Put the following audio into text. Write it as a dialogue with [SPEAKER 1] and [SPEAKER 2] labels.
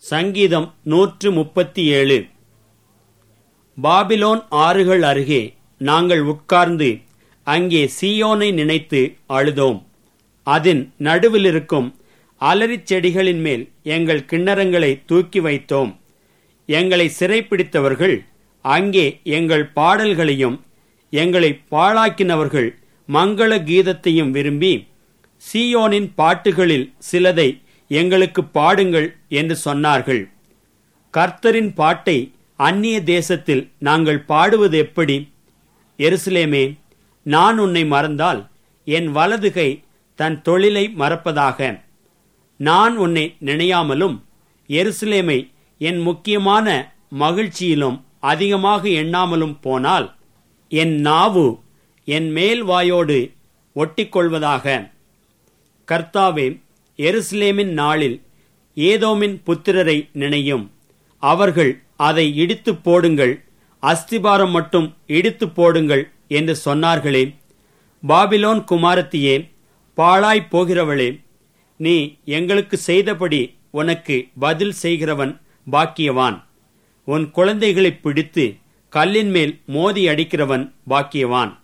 [SPEAKER 1] சங்கீதம் நூற்று முப்பத்தி ஏழு பாபிலோன் ஆறுகள் அருகே நாங்கள் உட்கார்ந்து அங்கே சீயோனை நினைத்து அழுதோம் அதன் நடுவிலிருக்கும் அலரிச் செடிகளின் மேல் எங்கள் கிண்ணறங்களை தூக்கி வைத்தோம் எங்களை சிறைப்பிடித்தவர்கள் அங்கே எங்கள் பாடல்களையும் எங்களை பாழாக்கினவர்கள் மங்கள கீதத்தையும் விரும்பி சீயோனின் பாட்டுகளில் சிலதை எங்களுக்கு பாடுங்கள் என்று சொன்னார்கள் கர்த்தரின் பாட்டை அந்நிய தேசத்தில் நாங்கள் பாடுவது எப்படி எருசலேமே நான் உன்னை மறந்தால் என் வலதுகை தன் தொழிலை மறப்பதாக நான் உன்னை நினையாமலும் எருசலேமை என் முக்கியமான மகிழ்ச்சியிலும் அதிகமாக எண்ணாமலும் போனால் என் நாவு என் மேல் வாயோடு ஒட்டிக்கொள்வதாக கர்த்தாவே எருசலேமின் நாளில் ஏதோமின் புத்திரரை நினையும் அவர்கள் அதை இடித்து போடுங்கள் அஸ்திபாரம் மட்டும் இடித்து போடுங்கள் என்று சொன்னார்களே பாபிலோன் குமாரத்தியே பாழாய் போகிறவளே நீ எங்களுக்கு செய்தபடி உனக்கு பதில் செய்கிறவன் பாக்கியவான் உன் குழந்தைகளை பிடித்து கல்லின் மேல் மோதி அடிக்கிறவன் பாக்கியவான்